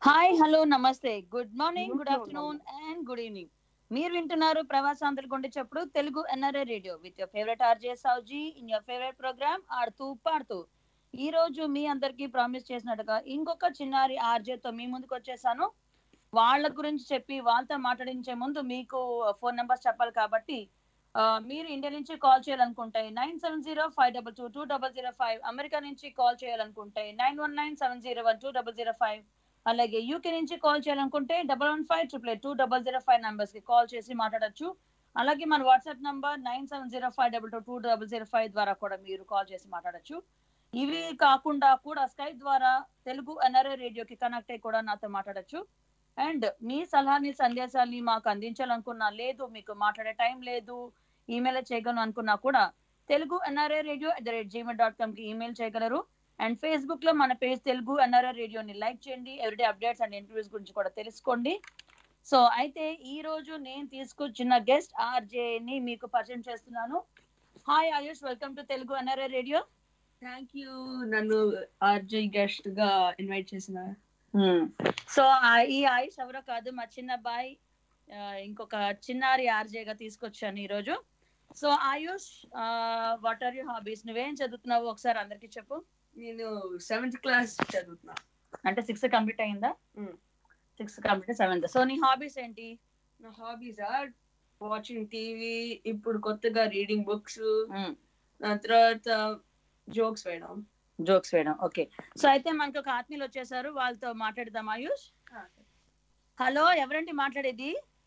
Hi hello నమస్తే good morning Good good morning. Afternoon and good evening మీరు వింటున్నారు ప్రవాసాంధ్రుల గుండె చెప్పుడు Telugu NRA radio with your favourite RJ Souji in your favourite programme ఆడుతూ పాడుతూ ఈ రోజు మీ అందరికి ప్రామిస్ చేసినట్టుగా ఇంకొక చిన్నారి RJ తో మీ ముందుకు వచ్చేసాను వాళ్ళ గురించి చెప్పి వాళ్ళతో మాట్లాడించే ముందు మీకు ఫోన్ నెంబర్స్ చెప్పాలి కాబట్టి ఆ, మీరు ఇండియా నుంచి కాల్ చేయాలనుకుంటే nine seven zero five double two two double zero five America నుంచి కాల్ చేయాలనుకుంటే nine one nine seven zero one two double zero five అలాగే యూకే నుంచి కాల్ చేయాలనుకుంటే double one five triple eight two double zero five numbers కి call చేసి మాట్లాడొచ్చు అలాగే మన WhatsApp number nine seven zero five double two two double zero five ద్వారా కూడా మీరు కాల్ చేసి మాట్లాడొచ్చు ఇవి కాకుండా కూడా స్కైప్ ద్వారా తెలుగు ఎన్ఆర్ఏ రేడియోకి కనెక్ట్ అయ్యి కూడా నాతో మాట్లాడొచ్చు అండ్ మీ సలహాని సందేశాన్ని మాకు అందించాలనుకున్నా లేదు మీకు మాట్లాడే టైం లేదు ఈమెయిల్ చేయగలను అనుకున్నా కూడా Telugu NRA radio at the rate Gmail dot com కి ఈమెయిల్ చేయగలరు అండ్ ఫేస్బుక్ లో మన పేజ్ తెలుగు ఎన్ఆర్ఆర్ రేడియోని లైక్ చేయండి ఎవ్రీడే అప్డేట్స్ అండ్ ఇంటర్వ్యూస్ గురించి కూడా తెలుసుకోండి సో అయితే ఈ రోజు నేను తీసుకొచ్చిన గెస్ట్ ఆర్జే ని మీకు పరిచయం చేస్తున్నాను hi Ayush welcome to Telugu NRR radio thank you నన్ను ఆర్జే గెస్ట్ గా ఇన్వైట్ చేసిన సో ఈ ఆయుష్ ఎవరో కాదు మా చిన్న అబ్బాయి ఆ, ఇంకొక చిన్నారి ఆర్జే గా తీసుకొచ్చాను ఈ రోజు so Ayush what are you hobbies నువ్వేం చదువుతున్నావు ఒకసారి అందరికి చెప్పు నేను సెవెంత్ క్లాస్ చదువుతున్నా అంటే సిక్స్త్ కంప్లీట్ అయిందా Hmm. Sixth complete seventh so నీ హాబీస్ ఏంటి నా హాబీస్ ఆర్ వాచింగ్ టీవీ ఇప్పుడు కొత్తగా రీడింగ్ బుక్స్ దాని తర్వాత జోక్స్ వేయడం జోక్స్ వేయడం ఓకే సో అయితే మనకి ఒక ఆత్మీయులు వచ్చేసారు వాళ్ళతో మాట్లాడదాం ఆయుష్ హలో ఎవరండి మాట్లాడేది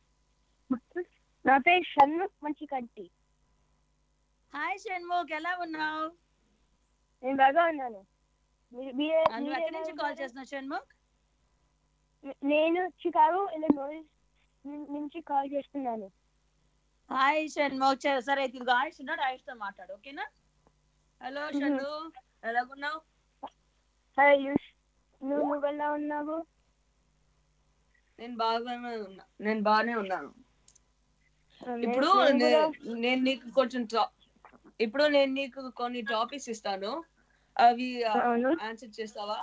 నా పేరు షణ్ముఖ్ మంచి కంటి హాయ్ షణ్ముఖ్ ఎలా ఉన్నావు నేను బాగా ఉన్నాను మీరు- మీరే- నువ్వు మీరే ఎక్కడి నుంచి ఎలా కాల్ ఉన్నారు? చేస్తున్నావు షణ్ముఖ్ నేను చికాగో ఇల్లనోయిస్ ను- నుంచి కాల్ చేస్తున్నాను హాయ్ షణ్ముఖ్ చే- సరే అయితే ఇదిగో ఆయుష్ ఉన్నాడు ఆయుష్ తో మాట్లాడు ఓకేనా హలో షన్ను ఎలాగున్నావు హాయ్ యూష్ నువ్వు నువ్వు ఎలా ఉన్నావు నేను బాగానే ఉన్నా నేను బాగానే ఉన్నాను ఇప్పుడు నేను నే- కూడా- నేను నీకు కొంచెం టా- ఇప్పుడు నేను నీకు కొన్ని టాపిక్స్ ఇస్తాను అవి అవును ఆన్సర్ చేస్తావా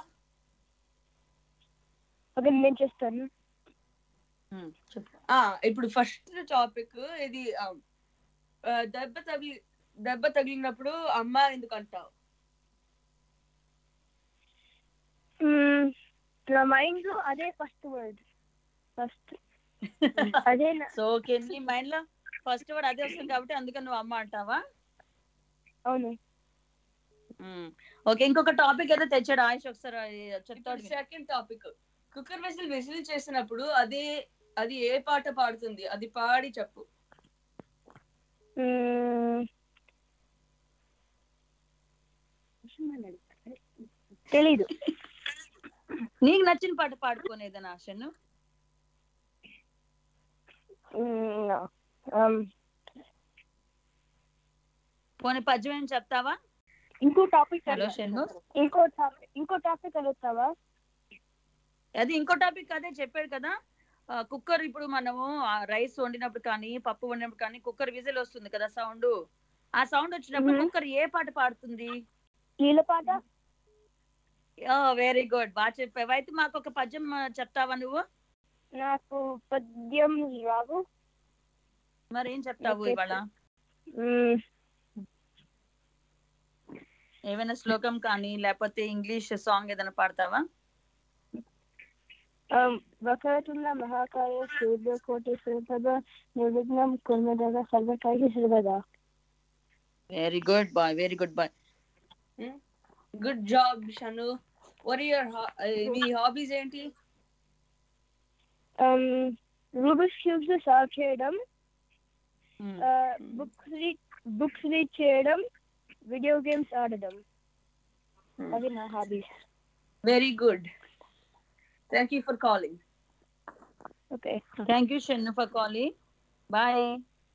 ఓకే నేను చేస్తాను ఉమ్, చెప్పు ఆ ఇప్పుడు ఫస్ట్ టాపిక్ ఇది ఆ, ఆ, దెబ్బ తగిలి దెబ్బ తగిలినప్పుడు అమ్మ ఎందుకు అంటావు మ్మ్. నా మైండ్ లో అదే ఫస్ట్ వర్డ్ ఫస్ట్ అదే నా- సో ఓకే నీ మైండ్ లో ఫస్ట్ వర్డ్ అదే వస్తుంది కాబట్టి అందుకని నువ్వు అమ్మ అంటావా అవును ఓకే ఇంకొక టాపిక్ ఏదో తెచ్చాడు ఆయుష్ ఒకసారి చెప్తాడు ఇప్పుడు second topic cooker whistle whistle చేసినప్పుడు అదే అది ఏ పాట పాడుతుంది అది పాడి చెప్పు మ్మ్. తెలీదు నీకు నచ్చిన పాట పాడుకోనేదనా ఆశను మ్మ్, no. Um, పోనీ పద్యం ఏం చెప్తావా ఇంకో టాపిక్ హలో షణ్ము ఇంకో టాపిక్ ఇంకో టాపిక్ అడుగుతావా అది ఇంకో టాపిక్ అదే చెప్పాడు కదా కుక్కర్ ఇప్పుడు మనము రైస్ వండినప్పుడు కానీ పప్పు వండినప్పుడు కానీ కుక్కర్ విజిల్ వస్తుంది కదా సౌండ్ ఆ సౌండ్ వచ్చినప్పుడు Mhm. కుక్కర్ ఏ పాట పాడుతుంది నీళ్ళ పాట వెరీ గుడ్ బాగా చెప్పావు అయితే మాకు ఒక పద్యం ఆ, చెప్తావా నువ్వు నాకు పద్యం రావు మరి ఏం చెప్తావు Okay. ఇవాళ మ్మ్, ఏమైనా శ్లోకం కానీ లేకపోతే ఇంగ్లీష్ సాంగ్ ఏదైనా పాడతావా um, వక్రతుండ మహాకాయ సూర్యకోటి సూర్యపద నిర్విఘ్నం కుర్మదగ సర్వకాయ సర్వదా very good boy very good boy good job Shanu were your మీ హాబీస్ ఏంటి రూబిక్స్ క్యూబ్స్ సాల్వ్ చేయడం బుక్స్ రీడ్ బుక్స్ రీడ్ చేయడం వీడియో గేమ్స్ ఆడడం అది నా hobbies very good thank you for calling okay thank you Shennu for calling bye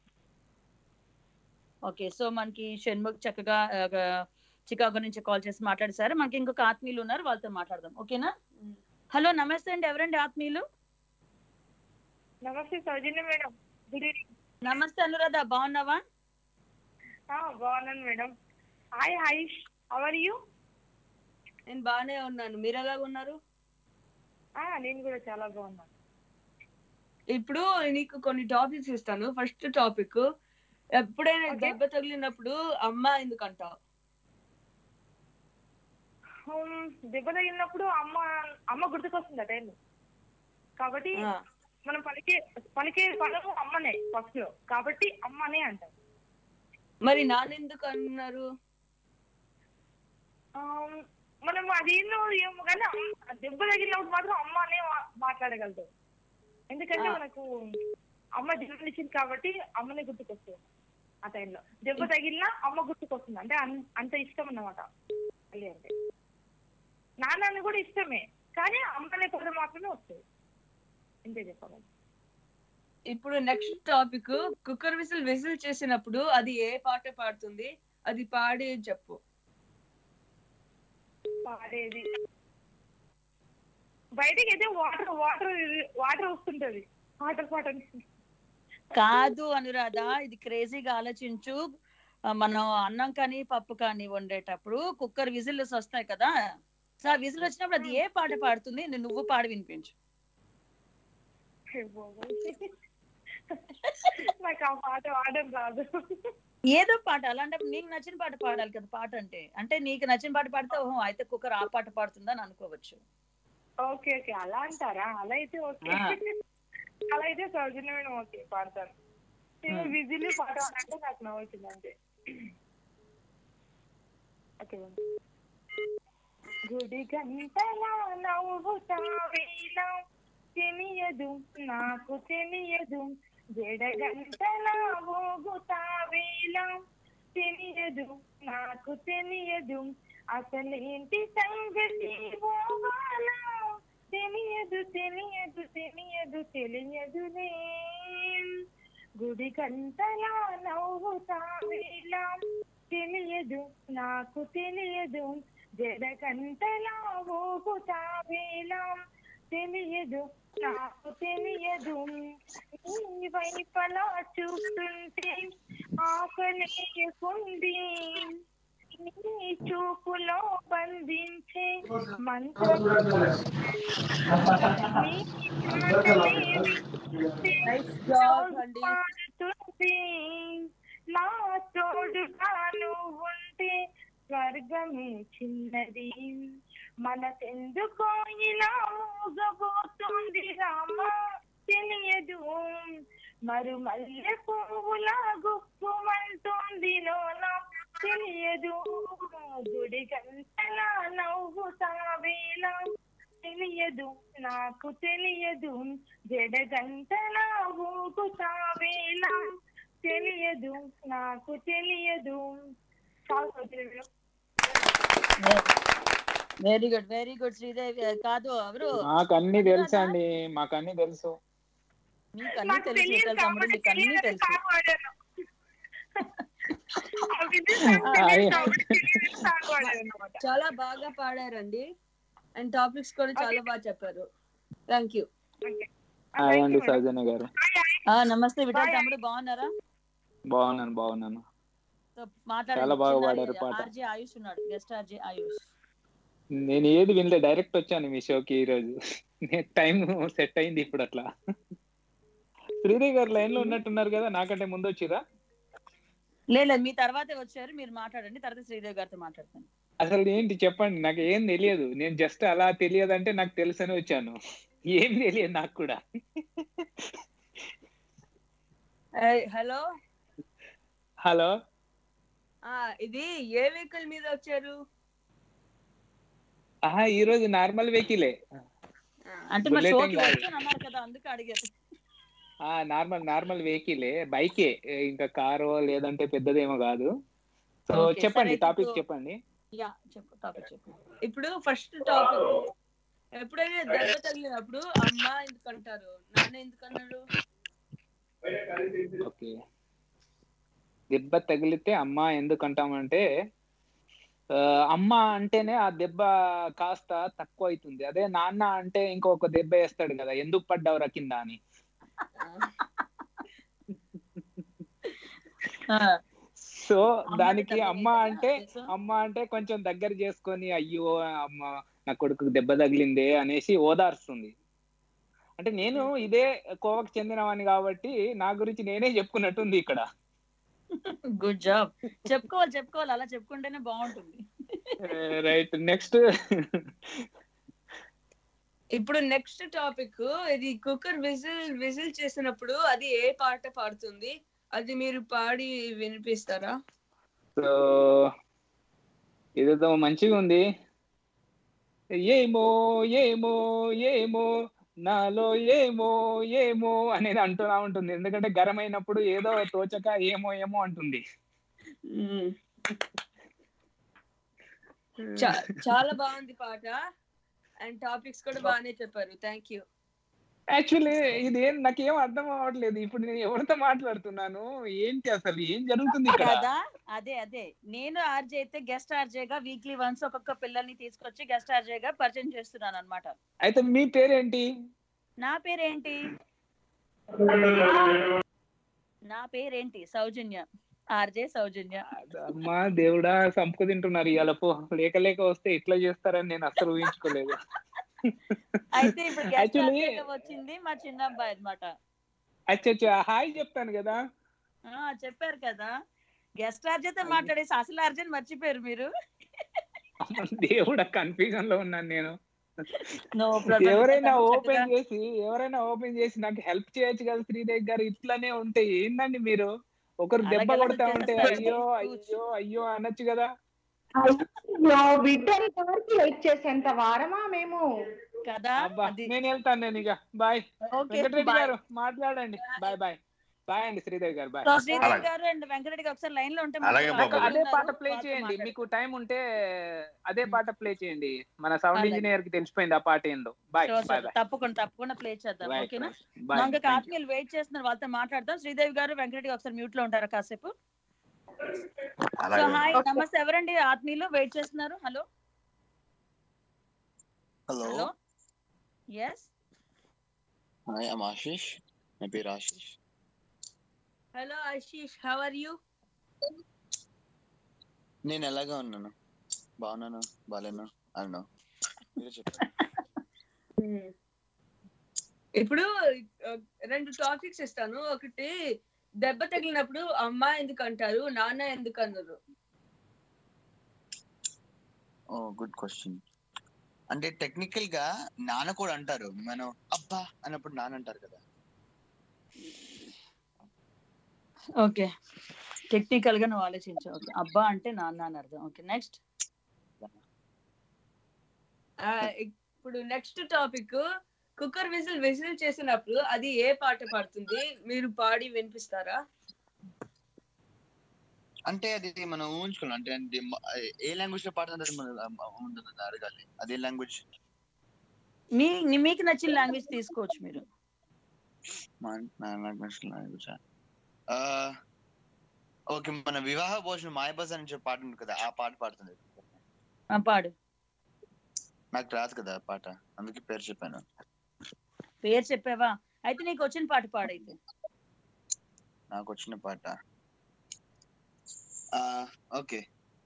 okay so మనకి షణ్ముఖ్ చక్కగా Chicago నుంచి కాల్ చేసి మాట్లాడేశారు మనకి ఇంకొక ఆత్మీయులు ఉన్నారు వాళ్ళతో మాట్లాడదాం ఓకేనా హలో నమస్తే అండి ఎవరండి ఆత్మీయులు నమస్తే సౌజన్య మేడం గుడ్ ఈవినింగ్ నమస్తే అనురాధ బాగున్నావా బాగున్నాను madam hi hi how are you నేను బాగానే ఉన్నాను మీరు ఎలాగ ఉన్నారు ఆ నేను కూడా చాలా బాగున్నాను ఇప్పుడు నీకు కొన్ని టాపిక్స్ ఇస్తాను ఫస్ట్ టాపిక్ ఎప్పుడైనా Okay. దెబ్బ తగిలినప్పుడు అమ్మ ఎందుకు అంటావు ఉమ్, దెబ్బ తగిలినప్పుడు అమ్మ అమ్మ గుర్తుకొస్తుంది ఆ టైంలో కాబట్టి ఆ, మనం పలికే పలికే పదము అమ్మనే ఫస్ట్ లో కాబట్టి అమ్మనే అంటాం మరి నాన్న ఎందుకు అన్నారు ఆమ్, మనం అదేందో ఏమో కానీ అమ్మ- దెబ్బ తగిలినప్పుడు మాత్రం అమ్మ అనే మా- మాట్లాడగలుగుతాం ఎందుకంటే ఆ. మనకు అమ్మ జన్మనిచ్చింది కాబట్టి అమ్మనే గుర్తుకొస్తుంది ఆ టైంలో దెబ్బ తగిలినా అమ్మ గుర్తుకొస్తుంది అంటే అన్- అంత ఇష్టం అన్నమాట తల్లి అంటే నాన్న కూడా ఇష్టమే కానీ అమ్మ అనే పదం మాత్రమే వస్తుంది అంతే చెప్పాలి ఇప్పుడు next topic cooker whistle whistle చేసినప్పుడు అది ఏ పాట పాడుతుంది అది పాడి చెప్పు పాడేది బయటికి అయితే వాటర్ వాటర్ వాటర్ వస్తుంటది వాటర్ పాట కాదు అనురాధ ఇది క్రేజీగా ఆలోచించు ఆ, మనం అన్నం కానీ పప్పు కానీ వండేటప్పుడు కుక్కర్ విజిల్స్ వస్తాయి కదా సో ఆ విజిల్ వచ్చినప్పుడు అది ఏ పాట పాడుతుంది నేను నువ్వు పాడి వినిపించు నాకు ఆ పాట పాడడం రాదు ఏదో పాట అలాంటప్పుడు నీకు నచ్చిన పాట పాడాలి కదా పాట అంటే అంటే నీకు నచ్చిన పాట పాడితే ఓహో అయితే కుక్కర్ ఆ పాట పాడుతుందని అనుకోవచ్చు ఓకే ఓకే అలా అంటారా అలా అయితే ఓకే ఆ. అలా అయితే సౌజన్యమైన ఓకే పాడతాను నేను Hmm. విజిల్ పాట అంటే నాకు నవ్వుతుంది అంతే ఓకే గుడి గంటల నవ్వుతావేలా తెలియదు నాకు తెలియదు జడ గంటల ఊగుతావేలా తెలియదు నాకు తెలియదు అసలేంటి సంగతి పోవాలా తెలియదు తెలియదు తెలియదు తెలియదులే గుడి గంటలా నవ్వుతావేలా తెలియదు నాకు తెలియదు జడ గంటలా ఊగుతావేలా తెలియదు నాకు తెలియదు నీ వైపలా చూస్తుంటే ఆకలేకుంది నీ చూపులో బంధించే మంత్రం నీ మాటలేవి నైస్ జాబ్ అండి పాడుతుంది నా తోడుగా ఉంటే స్వర్గమే చిన్నది మనసెందుకో ఇలా ఊగబోతుంది రామ తెలియదు మరు మల్లె పువ్వులా గుప్పుమంటుంది లోన తెలియదు గుడి గంటల నవ్వుతావేళ తెలియదు నాకు తెలియదు జడ గంటల ఊగుతావేళ తెలియదు నాకు తెలియదు చాలు వదిలేరు. Very good very good Sridevi ఆ, కాదు ఎవరు మాకు అన్ని తెలుసు అండి మాకు అన్ని తెలుసు మీకు అన్ని నాకు తెలుసు తెలియదు ఇతర తమ్ముడు కాబట్టి మీకు అన్ని తెలియదని తెలుసు సాగు పాడాను. ఆ విజయ్ నాకు తెలియదు కాబట్టి తెలియదని సాగు పాడాను అన్నమాట. చాలా బాగా పాడారండి అండ్ టాపిక్స్ కూడా చాలా బాగా చెప్పారు థ్యాంక్ యూ Okay. ఆ, హాయ్ thank అండి you, madam. Soujanya garu Bye, bye. ఆ, నమస్తే విఠల్ Bye. తమ్ముడు బాగున్నారా బాగున్నాను బాగున్నాను సో మాట్లాడండి చాలా బాగా చిన్నారి పాడారు పాట. ఆర్జే ఆయుష్ ఉన్నాడు గెస్ట్ ఆర్జే ఆయుష్ నేను ఏది వినలే డైరెక్ట్ వచ్చాను మీ షోకి ఈ రోజు టైం సెట్ అయింది ఇప్పుడు అట్లా శ్రీదేవి గారు లైన్ లో ఉన్నట్టున్నారు కదా నాకంటే ముందు వచ్చిరా లేదు లేదు, మీ తర్వాతే వచ్చారు మీరు మాట్లాడండి తర్వాత శ్రీదేవి గారితో మాట్లాడతాను అసలు ఏంటి చెప్పండి నాకు ఏం తెలియదు నేను జస్ట్ అలా తెలియదు అంటే నాకు తెలుసని వచ్చాను ఏం తెలియదు నాకు కూడా హలో హలో ఇది ఏ వెహికల్ మీద వచ్చారు ఆహా ఈ రోజు నార్మల్ వెహికలే అంటే మరి Bullet షోకి ఏం కాదు. వచ్చు అన్నారు కదా అందుకే అడిగారు ఆ నార్మల్ నార్మల్ వెహికలే బైకే ఇంకా కారు లేదంటే పెద్దదేమో కాదు సో Okay, చెప్పండి సరే, టాపిక్ ఇప్పుడు- చెప్పండి యా చెప్పు టాపిక్ చెప్పు ఇప్పుడు ఫస్ట్ టాపిక్ ఎప్పుడైనా దెబ్బ తగిలినప్పుడు అమ్మ ఎందుకు అంటారు నాన్న ఎందుకు అన్నారు ఓకే దెబ్బ తగిలితే అమ్మ ఎందుకు అంటామంటే ఆ, అమ్మ అంటేనే ఆ దెబ్బ కాస్త తక్కువ అవుతుంది అదే నాన్న అంటే ఇంకొక దెబ్బ వేస్తాడు కదా ఎందుకు పడ్డావురా కింద అని ఆ, సో అమ్మని దానికి దెబ్బ అమ్మ వేయటమా అంటే ఉద్దేశం? అమ్మ అంటే కొంచెం దగ్గర చేసుకొని అయ్యో అమ్మ నా కొడుకు దెబ్బ తగిలిందే అనేసి ఓదార్స్తుంది అంటే నేను ఇదే కోవకు చెందినవాడిని కాబట్టి నా గురించి నేనే చెప్పుకున్నట్టుంది ఇక్కడ గుడ్ జాబ్ చెప్పుకోవాలి చెప్పుకోవాలి అలా చెప్పుకుంటేనే బాగుంటుంది రైట్ నెక్స్ట్ ఇప్పుడు నెక్స్ట్ టాపిక్ ఇది కుక్కర్ విజిల్ విజిల్ చేసినప్పుడు అది ఏ పాట పాడుతుంది అది మీరు పాడి వినిపిస్తారా సో ఇదేదో మంచిగా ఉంది ఏమో ఏమో ఏమో నాలో ఏమో ఏమో అనేది అంటున్నా ఉంటుంది ఎందుకంటే గరం అయినప్పుడు ఏదో తోచక ఏమో ఏమో అంటుంది చా- చాలా బాగుంది పాట అండ్ టాపిక్స్ కూడా బాగానే చెప్పారు థ్యాంక్ యూ యాక్చువల్లీ ఇది ఏం నాకేం అర్థం అవ్వట్లేదు ఇప్పుడు నేను ఎవరితో మాట్లాడుతున్నాను ఏంటి అసలు ఏం జరుగుతుంది ఇక్కడ కదా అదే అదే నేను ఆర్జే అయితే గెస్ట్ ఆర్జేగా వీక్లీ వన్స్ ఒక్కొక్క పిల్లల్ని తీసుకొచ్చి గెస్ట్ ఆర్జేగా పరిచయం చేస్తున్నాను అనమాట అయితే మీ పేరేంటి నా పేరేంటి నా పేరేంటి సౌజన్య ఆర్జే సౌజన్య అమ్మా దేవుడా సంపుకు తింటున్నారు ఇవాళ పో లేక లేక వస్తే ఇట్లా చేస్తారని నేను అసలు ఊహించుకోలేదు అయితే ఇప్పుడు గెస్ట్ Actually- ఆర్జేగా వచ్చింది మా చిన్న అబ్బాయి అనమాట అచ్చా హాయ్ చెప్తాను కదా చెప్పారు కదా గెస్ట్ ఆర్జేతో మాట్లాడేసి అసలు ఆర్జేని మర్చిపోయారు మీరు అమ్మ దేవుడా కన్ఫ్యూజన్ లో ఉన్నాను నేను నో ప్రాబ్లం ఎవరైనా ఓపెన్ చేసి ఎవరైనా ఓపెన్ చేసి నాకు హెల్ప్ చేయొచ్చు కదా శ్రీదేవి గారు ఇట్లానే ఉంటే ఏందండి మీరు ఒకరు దెబ్బ అలాగే కొడతా ఉంటే చేసేస్తారు. అయ్యో అయ్యో అయ్యో అనొచ్చు కదా అయ్యో బిడ్డని వరకు వెయిట్ చేసేంత వారమా మేము కదా అబ్బా అది నేను వెళ్తాను నేను ఇక బాయ్ ఓకే వెంకటరెడ్డి గారు మాట్లాడండి బాయ్ బాయ్ బాయ్ అండి శ్రీదేవి గారు బాయ్ సో శ్రీదేవి అలాగే. గారు అండ్ వెంకటరెడ్డి ఒకసారి లైన్ లో ఉంటే అలాగే మాట్లాడండి. బాబు. అదే పాట ప్లే వాళ్ళతో చేయండి మాట్లాడండి. మీకు టైం ఉంటే అదే పాట ప్లే చేయండి మన సౌండ్ అలాగే. ఇంజనీర్ కి తెలిసిపోయింది ఆ పాట ఏందో bye Sure, bye sure. Bye తప్పకుండా తప్పకుండా ప్లే చేద్దాం బాయ్ ఓకేనా బాయ్ మా ఇంకా ఆత్మీయులు వెయిట్ చేస్తున్నారు వాళ్ళతో మాట్లాడదాం శ్రీదేవి గారు వెంకటరెడ్డి ఒకసారి మ్యూట్ లో ఉంటారా కాసేపు సో అలాగే హాయ్ నమస్తే ఎవరండి ఆత్మీయులు వెయిట్ చేస్తున్నారు hello hello hello yes hi I'm Ashish నా పేరు Ashish hello Ashish how are you నేను ఎలాగా ఉన్నాను బాగున్నాను బాగాలేను అన్నా మీరే చెప్పండి ఇప్పుడు ఆ, రెండు టాపిక్స్ ఇస్తాను ఒకటి దెబ్బ తగిలినప్పుడు అమ్మ ఎందుకు అంటారు నాన్న ఎందుకు అన్నారు ఓ గుడ్ క్వశ్చన్ అంటే టెక్నికల్ గా నాన్న కూడా అంటారు మనం అబ్బా అన్నప్పుడు నాన్న అంటారు కదా ఓకే టెక్నికల్ గా నువ్వు ఆలోచించు ఓకే అబ్బా అంటే నాన్న అని అర్థం ఓకే నెక్స్ట్ ఆ, ఇప్పుడు next topic cooker whistle whistle చేసినప్పుడు అది ఏ పాట పాడుతుంది మీరు పాడి వినిపిస్తారా అంటే అది మనం ఊహించుకోవాలి అంటే అది మ- ఏ లాంగ్వేజ్ లో పాడుతుంది మనం ఉంటుంది అడగాలి అదే లాంగ్వేజ్ మీ మీకు నచ్చిన లాంగ్వేజ్ తీసుకోవచ్చు మీరు లాంగ్వేజ్ ఓకే మన వివాహ భోజనం మాయబజ్ అని చెప్పి పాట ఉంది కదా ఆ పాట పాడుతుంది ఆ, పాడు నాకు రాదు కదా ఆ పాట అందుకే పేరు చెప్పాను పేరు చెప్పావా అయితే నీకు వచ్చిన పాట పాడైతే నాకు వచ్చిన పాట ఓకే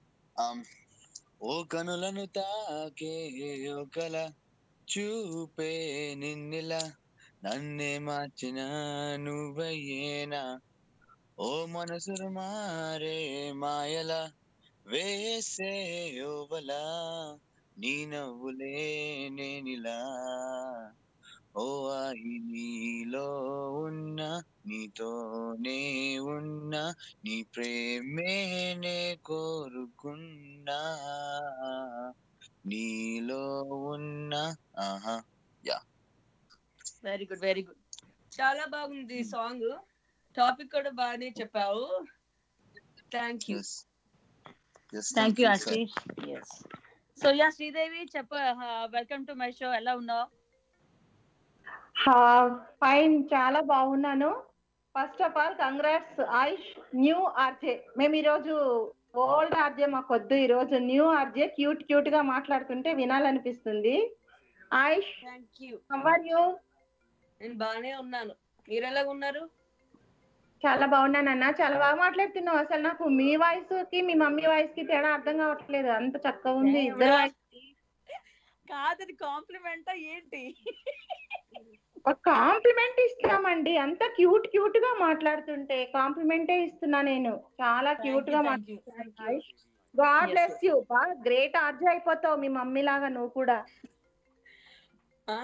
ఓ కనులను తాకే ఓ కల చూపే నిన్నెలా నన్నే మార్చిన నువ్వయ్యేనా ఓ మనసురు మారే మాయల వేసే ఓవలా నీ నవ్వులే నేనిలా ఓ ఆయి నీలో ఉన్న నీతోనే ఉన్న నీ ప్రేమేనే కోరుకున్నా నీలో ఉన్న ఆహా వెరీ గుడ్ వెరీ గుడ్ చాలా బాగుంది సాంగ్ టాపిక్ కూడా బాగానే చెప్పావు thank you yes yes thank you Ashish yes so yeah Sridevi చెప్ప వెల్కమ్ టు మై షో ఎలా ఉన్నావు ఫైన్ చాలా బాగున్నాను first of all congrats Ayush new RJ మేము ఈరోజు ఓల్డ్ ఆర్జే మాకు వద్దు ఈరోజు న్యూ ఆర్జే క్యూట్ క్యూట్ గా మాట్లాడుతుంటే వినాలనిపిస్తుంది Ayush thank you are you నేను బాగానే ఉన్నాను మీరు ఎలాగ ఉన్నారు చాలా బాగున్నానన్న చాలా బాగా మాట్లాడుతున్నావు అసలు నాకు మీ వాయిస్ కి మీ మమ్మీ వాయిస్ కి తేడా అర్థం కావట్లేదు అంత చక్కగా ఉంది ఇద్దరు వాయిస్ కాదది కాంప్లిమెంటా ఏంటి ఒక కాంప్లిమెంట్ ఇస్తామండి అంత క్యూట్ క్యూట్ గా మాట్లాడుతుంటే కాంప్లిమెంటే ఇస్తున్నా నేను చాలా Thank క్యూట్ you, గా thank you, thank you. మాట్లాడుతున్నా God Yes, bless yes. You బాగా గ్రేట్ ఆర్జీ అయిపోతావు మీ మమ్మీ లాగా నువ్వు కూడా ఆ?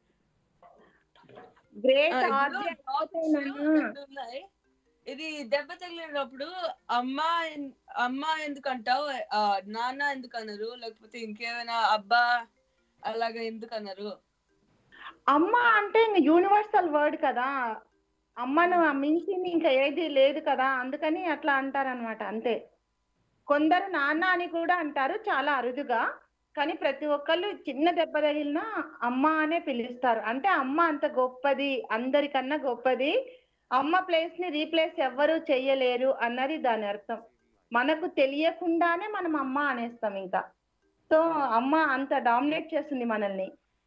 గ్రేట్ ఆ, ఆర్జీ ఇందులో topics రెండు ఉన్నాయి. ఇది దెబ్బ తగిలినప్పుడు అమ్మ ఎన్- అమ్మ ఎందుకు అంటావు ఆ, నాన్న ఎందుకు అన్నారు లేకపోతే ఇంకేమైనా అబ్బా అలాగా ఎందుకు అన్నారు అమ్మ అంటే యూనివర్సల్ వర్డ్ కదా అమ్మను మించింది ఇంకా ఏది లేదు కదా అందుకని అట్లా అంటారనమాట అంతే కొందరు నాన్న అని కూడా అంటారు చాలా అరుదుగా కానీ ప్రతి ఒక్కళ్ళు చిన్న దెబ్బ తగిలినా అమ్మ అనే పిలుస్తారు అంటే అమ్మ అంత గొప్పది అందరికన్నా గొప్పది అమ్మ ప్లేస్ ని రీప్లేస్ ఎవ్వరూ చెయ్యలేరు అన్నది దాని అర్థం మనకు తెలియకుండానే మనం అమ్మ అనేస్తాం ఇంకా సో అమ్మ అంత డామినేట్ చేస్తుంది మనల్ని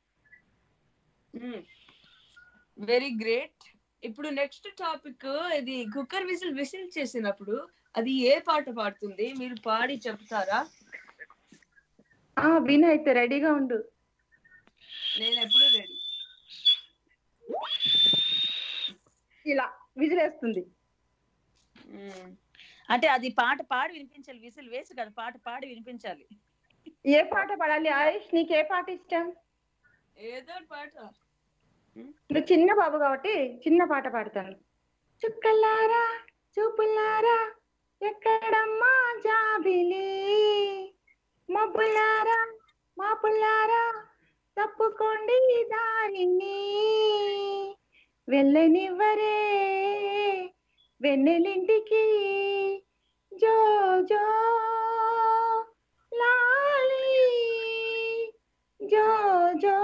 వెరీ గ్రేట్ ఇప్పుడు నెక్స్ట్ టాపిక్ ఇది కుక్కర్ విసిల్ విసిల్ చేసినప్పుడు అది ఏ పాట పాడుతుంది మీరు పాడి చెప్తారా ఆ విను అయితే రెడీగా ఉండు నేను ఎప్పుడు రెడీ ఇలా విజిలేస్తుంది అంటే అది పాట పాడి వినిపించాలి విసిల్ వేసి కదా పాట పాడి వినిపించాలి ఏ పాట పాడాలి ఆయుష్ నీకు ఏ పాట ఇష్టం ఏదో ఒకటి పాట నువ్వు చిన్న బాబు కాబట్టి చిన్న పాట పాడతాను చుక్కలారా చూపులారా ఎక్కడమ్మా జాబిలి మబ్బులారా మాపులారా తప్పుకోండి ఈ దారిని వెళ్ళనివ్వరే వెన్నెలింటికి జో జో లాలి జో జో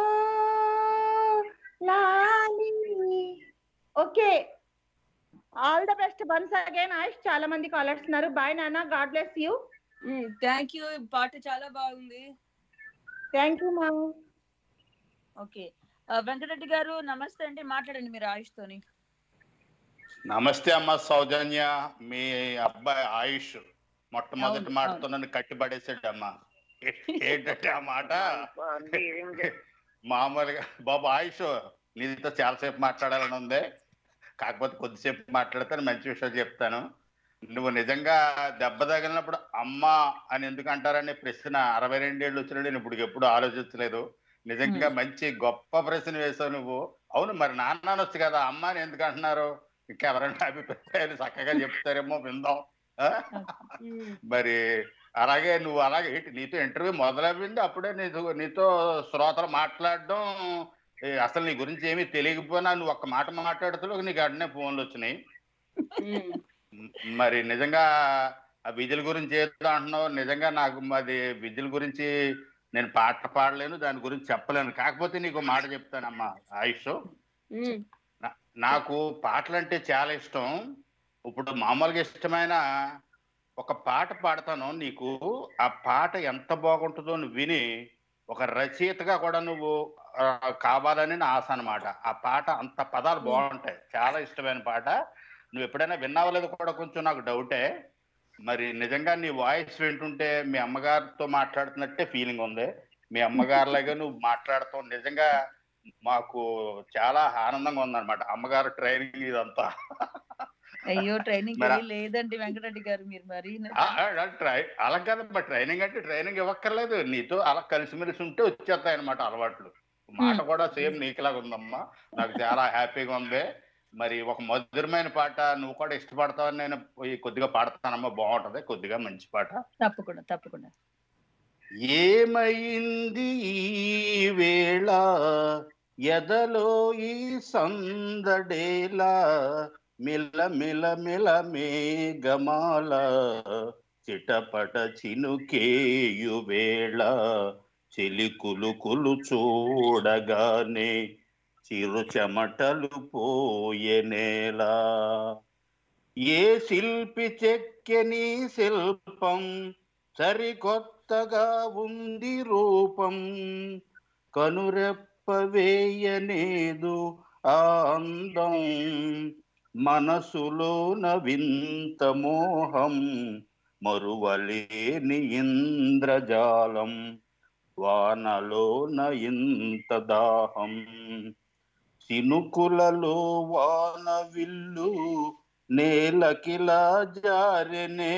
లాలి okay all the best once again Ayush చాలా మంది కాలర్స్ ఉన్నారు బాయ్ నాన్న God bless you thank you పాట చాలా బాగుంది థ్యాంక్ యూ మా ఓకే వెంకటరెడ్డి గారు నమస్తే అండి మాట్లాడండి మీరు ఆయుష్ తోని నమస్తే అమ్మ సౌజన్య మీ అబ్బాయి ఆయుష్ మొట్టమొదటి అవును, మాటతో నన్ను కట్టిపడేసాడు అమ్మా ఏంటంటే ఆ మాట మామూలుగా బాబు ఆయుష్ నీతో చాలాసేపు మాట్లాడాలని ఉంది కాకపోతే కొద్దిసేపు మాట్లాడితే మంచి విషయం చెప్తాను నువ్వు నిజంగా దెబ్బ తగిలినప్పుడు అమ్మ అని ఎందుకు అంటారనే ప్రశ్న అరవై రెండేళ్ళు వచ్చినా నేను ఇప్పుడు ఎప్పుడు ఆలోచించలేదు నిజంగా మంచి గొప్ప ప్రశ్న వేసావు నువ్వు అవును మరి నాన్న అనొచ్చు కదా అమ్మ అని ఎందుకు అంటున్నారు ఇంకెవరైనా అభిప్రాయాలు చక్కగా చెప్తారేమో విందాం ఆ? మరి అలాగే నువ్వు అలాగే ఏంటి నీతో ఇంటర్వ్యూ మొదలైంది అప్పుడే నీతో నీతో శ్రోతలు మాట్లాడడం ఏ, అసలు నీ గురించి ఏమీ తెలియకపోయినా నువ్వు ఒక్క మాట మాట్లాడుతూ నీకు అడ్డనే ఫోన్లు వచ్చినాయి మ్, మరి నిజంగా ఆ విధుల గురించి ఏదో అంటున్నావు నిజంగా నాకు అది విధుల గురించి నేను పాట పాడలేను దాని గురించి చెప్పలేను కాకపోతే నీకు మాట చెప్తానమ్మా ఆయుష్ నా- నాకు పాటలు అంటే చాలా ఇష్టం ఇప్పుడు మామూలుగా ఇష్టమైన ఒక పాట పాడతాను నీకు ఆ పాట ఎంత బాగుంటుందో నువ్వు విని ఒక రచయితగా కూడా నువ్వు ఆ, కావాలని నా ఆశ అనమాట ఆ పాట అంత పదాలు బాగుంటాయి చాలా ఇష్టమైన పాట నువ్వు ఎప్పుడైనా విన్నావో లేదో కూడా కొంచెం నాకు డౌటే మరి నిజంగా నీ వాయిస్ వింటుంటే మీ అమ్మగారితో మాట్లాడుతున్నట్టే ఫీలింగ్ ఉంది మీ అమ్మగారిలాగా నువ్వు మాట్లాడతాం నిజంగా మాకు చాలా ఆనందంగా ఉందన్నమాట అమ్మగారు ట్రైనింగ్ ఇదంతా అయ్యో ట్రైనింగ్ మరి- లేదండి వెంకటరెడ్డి గారు మీరు మరి ఆ, ఆ, ఆ, ట్రై అలా కదమ్మా ట్రైనింగ్ అంటే ట్రైనింగ్ ఇవ్వక్కర్లేదు నీతో అలా కలిసిమెలిసి ఉంటే వచ్చేస్తాయి అనమాట అలవాట్లు మాట కూడా సేమ్ నీకులాగా ఉందమ్మా నాకు చాలా హ్యాపీగా ఉంది మరి ఒక మధురమైన పాట నువ్వు కూడా ఇష్టపడతావని నేను పోయి కొద్దిగా పాడతానమ్మా బాగుంటది కొద్దిగా మంచి పాట తప్పకుండా తప్పకుండా ఏమైంది ఈ వేళ ఎదలో ఈ సందడేలా మిల మిల మిల మేఘమాల చిటపట చినుకేయు వేళ చిలికులు కులు చూడగానే చిరు చెమటలు పోయెనేలా ఏ శిల్పి చెక్కెని శిల్పం సరికొత్తగా ఉంది రూపం కనురెప్ప వేయనేదు ఆ అందం మనసులోన వింత మోహం మరువలేని ఇంద్రజాలం వానలోన ఇంత దాహం చినుకులలో వాన విల్లు నేలకిలా జారెనే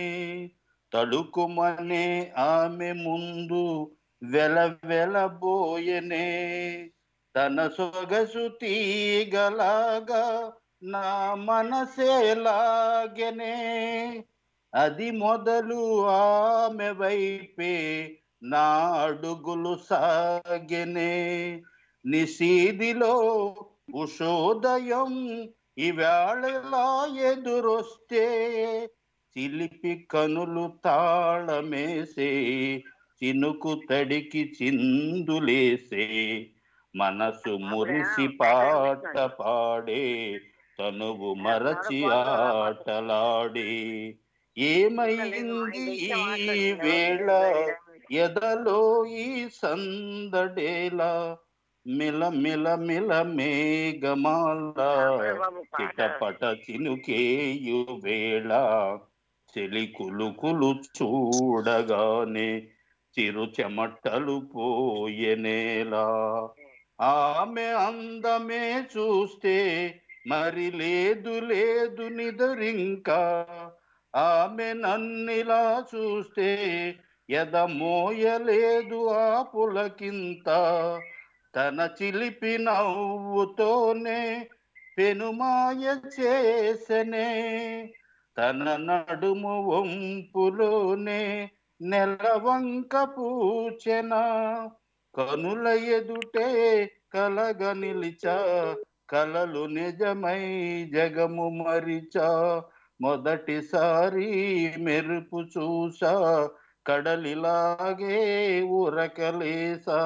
తడుకుమనే ఆమె ముందు వెల వెలబోయనే తన సొగసు తీగలాగా నా మనసేలాగనే అది మొదలు ఆమె వైపే నా అడుగులు సాగెనే నిశీదిలో ఉషోదయం ఇవాళలా ఎదురొస్తే చిలిపి కనులు తాళమేసే చినుకు తడికి చిందులేసే మనసు మురిసి పాట పాడే తనువు మరచి ఆటలాడే ఏమైంది ఈ వేళ ఎదలో ఈ సందడేలా మిల మిల మిల మేఘమాల చిటపట చినుకేయు వేళ చెలి కులుకులు చూడగానే చిరు చెమటలు పోయెనేలా ఆమె అందమే చూస్తే మరి లేదు లేదు నిదరింకా ఆమె నన్నిలా చూస్తే ఎద మోయలేదు ఆ పులకింత తన చిలిపి నవ్వుతోనే పెనుమాయ చేసనే తన నడుము వంపులోనే నెలవంక పూచెన కనుల ఎదుటే కలగ నిలిచా కలలు నిజమై జగము మరిచా మొదటిసారి మెరుపు చూసా కడలిలాగే ఉరకలేసా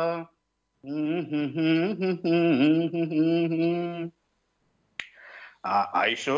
ఆ, ఆయుషు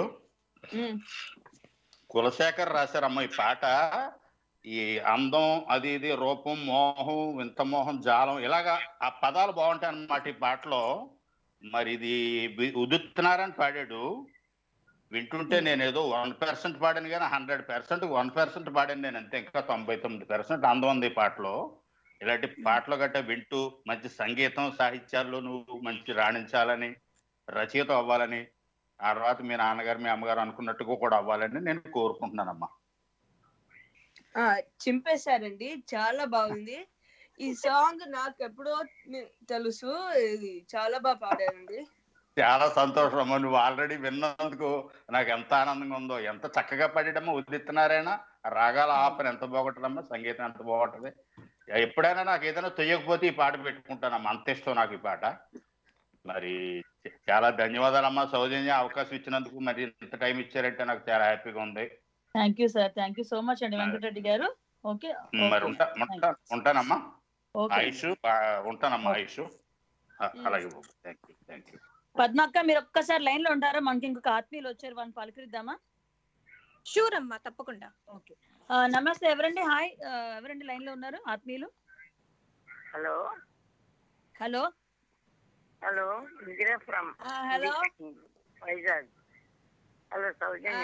కులశేఖర్ రాశారమ్మ ఈ పాట ఈ అందం అది ఇది రూపం మోహం వింత మోహం జాలం ఇలాగా ఆ పదాలు బాగుంటాయి అన్నమాట ఈ పాటలో మరి ఇది వి- ఉదిత్ నారాయణ పాడాడు వింటుంటే నేను ఏదో వన్ పర్సెంట్ పాడాను కానీ హండ్రెడ్ పర్సెంట్ వన్ పర్సెంట్ పాడాను నేను అంతే ఇంకా తొంభై తొమ్మిది పర్సెంట్ అందం ఉంది ఈ పాటలో ఇలాంటి పాటలు గట్ట వింటూ మంచి సంగీతం సాహిత్యాల్లో నువ్వు మంచి రాణించాలని రచయిత అవ్వాలని ఆ తర్వాత మీ నాన్నగారు మీ అమ్మగారు అనుకున్నట్టుగా కూడా అవ్వాలని నేను కోరుకుంటున్నానమ్మా ఆ, చింపేశారండి చాలా బాగుంది ఈ సాంగ్ నాకు ఎప్పుడో ని- తెలుసు ఇది చాలా బాగా పాడారండి చాలా సంతోషం అమ్మా నువ్వు ఆల్రెడీ విన్నందుకు నాకు ఎంత ఆనందంగా ఉందో ఎంత చక్కగా పాడాడమ్మా ఉదిత్తున్నారైనా రాగాల ఆపన ఎంత బాగుంటుందమ్మా సంగీతం ఎంత బాగుంటుంది ఎప్పుడైనా నాకు ఏదైనా తొయ్యకపోతే ఈ పాట పెట్టుకుంటానమ్మా అంత ఇష్టం నాకు ఈ పాట మరి చాలా ధన్యవాదాలమ్మా సౌజన్య అవకాశం ఇచ్చినందుకు మరి ఇంత టైం ఇచ్చారంటే నాకు చాలా హ్యాపీగా ఉంది thank you sir thank you so much అండి వెంకటరెడ్డి గారు ఓకే మరి ఉంటా ఉంటా ఉంటానమ్మా ఓకే ఆయుష్ ఆ, ఉంటానమ్మా ఆయుష్ ఆ, అలాగే thank you thank you Padmakka మీరు ఒక్కసారి లైన్ లో ఉంటారా మనకి ఇంకొక ఆత్మీయులు వచ్చారు వాళ్ళని పలకరిద్దామా షూర్ అమ్మా తప్పకుండా ఓకే ఆ, నమస్తే ఎవరండి హాయ్ ఆ, ఎవరండి లైన్ లో ఉన్నారు ఆత్మీయులు hello hello hello Indira from hello Vizag hello Soujanya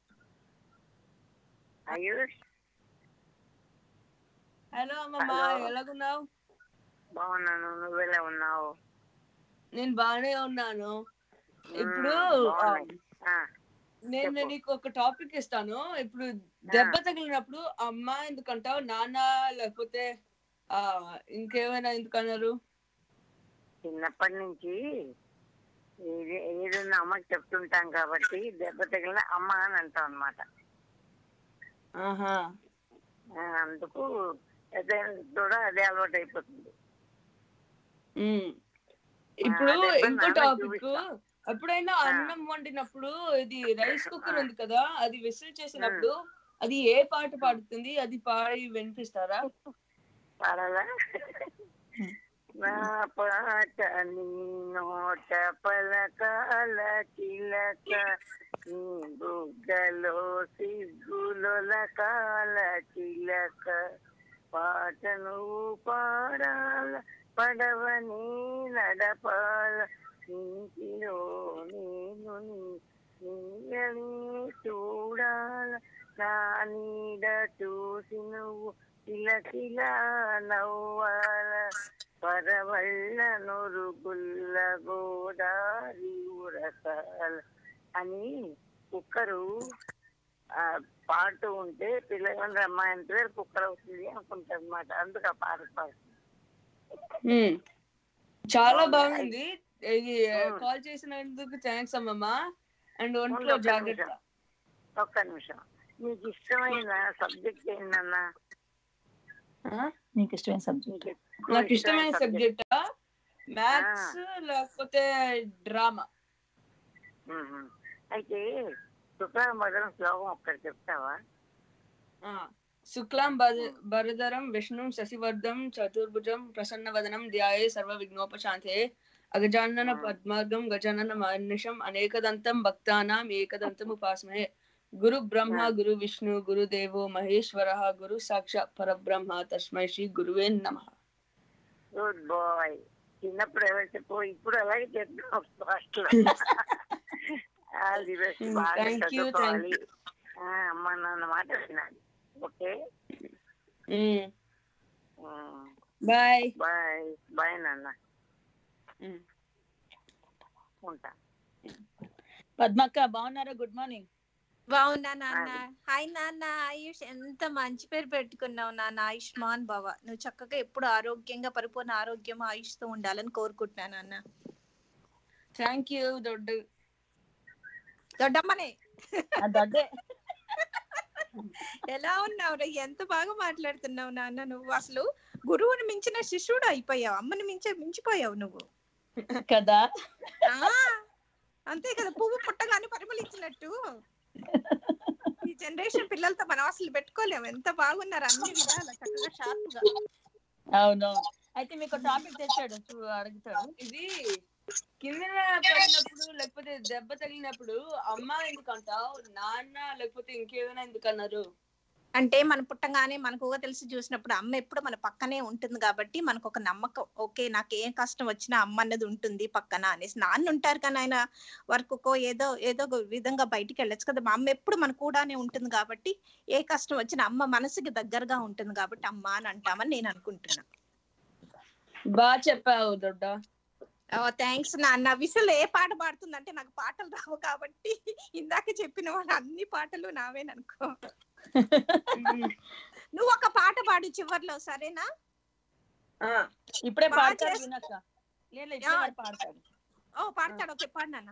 Ayush hello అమ్మమ్మ Hello. ఎలాగున్నావు బాగున్నాను నువ్వెలా ఉన్నావు నేను బాగానే ఉన్నాను ఇప్పుడు మ్మ్, ఆ, బాగున్నాయి. ఆ, నేను చెప్పు. నీకు ఒక టాపిక్ ఇస్తాను ఇప్పుడు దెబ్బ తగిలినప్పుడు అమ్మ ఎందుకంటావు నాన్న లేకపోతే ఆ ఇంకేమైనా ఎందుకన్నారు చిన్నప్పటి నుంచి ఏది ఏదన్నా అమ్మకి చెప్తుంటాం కాబట్టి దెబ్బ తగిలిన అమ్మ అని అంటాం అనమాట ఆహా అందుకు అదే కూడా అదే అలవాటు అయిపోతుంది ఉమ్. ఇప్పుడు అదే పని ఇంకో నాన్నకి టాపిక్ చూపిస్తా. ఎప్పుడైనా ఆ. అన్నం వండినప్పుడు ఇది రైస్ కుక్కర్ ఉంది కదా అది విసిల్ చేసినప్పుడు అది ఏ పాట పాడుతుంది అది పాడి వినిపిస్తారా పాడాలా నా పాట నీ నోట పలకాల చిలక నీ బుగ్గలో సిగ్గుల కాల చిలక పాట నువ్వు పాడాల పడవని నడపాల నీటిలో నేను నీ నీయని చూడాల నా నీడ చూసి నువ్వు కిలకిల నవ్వాల పరవళ్ళ నురుగుల్ల గోదారి ఉరకాల అని కుక్కరు ఆ, పాడుతూ ఉంటే పిల్లగాని అమ్మాయి అంటే కుక్కర్ అవుతుంది అనుకుంటారు అనమాట అందుకు ఆ పాట పాడుతుంది ఉమ్. చాలా బాగుంది. బాగుంది ఇది ఉమ్. కాల్ చేసినందుకు థ్యాంక్స్ అమ్మమ్మ అండ్ ఉండు ఒంట్లో ఒక్క జాగ్రత్త నిమిషం. ఒక్క నిమిషం నీకు ఇష్టమైన సబ్జెక్ట్ ఏంటన్నా నీకు ఇష్టమైన సబ్జెక్ట్ నీకు ఎక్కువ నాకు ఇష్టమైన subject? సబ్జెక్ట్ మ్యాథ్స్ లేకపోతే డ్రామా మ్మ్. అయితే శుక్రవారం శ్లోకం ఒక్కటి చెప్తావా శుక్లాం బద- భరధరం విష్ణు శశివర్ధం చతుర్భుజం ప్రసన్నవదనం ధ్యాయే సర్వ విఘ్నోపశాంతే అగజానన పద్మార్గం గజానన మహర్నిషం అనేకదంతం భక్తానాం ఏకదంతం ఉపాస్మహే గురు బ్రహ్మ గురు విష్ణు గురు దేవో మహేశ్వర గురు సాక్షాత్ పరబ్రహ్మ తస్మై శ్రీ గురువే నమ గుడ్ బాయ్ చిన్నప్పుడు ఎవరు చెప్పు ఇప్పుడు అలాగే చెప్తాం first all the best Mm, బాగా thank you, thank చదువుకోవాలి ఆ, అమ్మ నాన్న మాట వినాలి ఓకే బాయ్ బాయ్ బాయ్ నాన్న ఉంటా పద్మక్క బాగున్నారా గుడ్ మార్నింగ్ బాగున్నా నాన్న హాయ్ నాన్న ఆయుష్ ఎంత మంచి పేరు పెట్టుకున్నావు నాన్న ఆయుష్మాన్ భవ నువ్వు చక్కగా ఎప్పుడు ఆరోగ్యంగా పరిపూర్ణ ఆరోగ్యం ఆయుష్తో ఉండాలని కోరుకుంటున్నాను నాన్న థ్యాంక్ యూ దొడ్డు దొడ్డమ్మనే దొడ్డే ఎలా ఉన్నావు ఎంత బాగా మాట్లాడుతున్నావు నాన్న నువ్వు అసలు గురువుని మించిన శిష్యుడు అయిపోయావు అమ్మని మించే మించిపోయావు నువ్వు కదా ఆ, అంతే కదా పువ్వు పుట్టగానే పరిమళించినట్టు ఈ జనరేషన్ పిల్లలతో మనం అసలు పెట్టుకోలేము ఎంత బాగున్నారు అన్ని విధాలు చక్కగా షార్ప్ గా అవునవును అయితే మీకు టాపిక్ తెచ్చాడు చూ- అడుగుతాడు ఇది కింద పడినప్పుడు లేకపోతే దెబ్బ తగిలినప్పుడు అమ్మ ఎందుకు అంటావు నాన్న లేకపోతే ఇంకేమైనా ఎందుకు అన్నారు అంటే మనం పుట్టగానే మనకు ఊహ తెలిసి చూసినప్పుడు అమ్మ ఎప్పుడు మన పక్కనే ఉంటుంది కాబట్టి మనకు ఒక నమ్మకం ఓకే నాకు ఏం కష్టం వచ్చినా అమ్మ అన్నది ఉంటుంది పక్కన అనేసి నాన్న ఉంటారు కానీ ఆయన వర్క్కో ఏదో ఏదో ఒక విధంగా బయటికి వెళ్ళొచ్చు కదా మా అమ్మ ఎప్పుడు మన కూడానే ఉంటుంది కాబట్టి ఏ కష్టం వచ్చినా అమ్మ మనసుకి దగ్గరగా ఉంటుంది కాబట్టి అమ్మ అని అంటామని నేను అనుకుంటున్నా బాగా చెప్పావు దొడ్డ థ్యాంక్స్ నాన్న విసులు ఏ పాట పాడుతుందంటే నాకు పాటలు రావు కాబట్టి ఇందాక చెప్పిన వాళ్ళు అన్ని పాటలు నావేననుకో నువ్వు ఒక పాట పాడు చివర్లో సరేనా ఇప్పుడే బాగా పాడతాడు చేస్- వినక్క లేదు ఇప్పుడే వాడు పాడతాడు ఓ పాడతాడు ఓకే పాడు నాన్న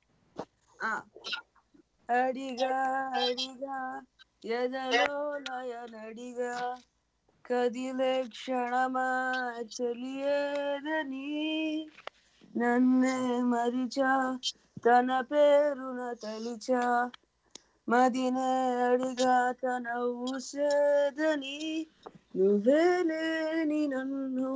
అడిగా అడిగా ఎదలో నయనడిగా కదిలే క్షణమా తెలియదని నన్నే మరిచా తన పేరున తలిచా మదినే అడిగా తన ఊసేదని నువ్వే లేని నన్ను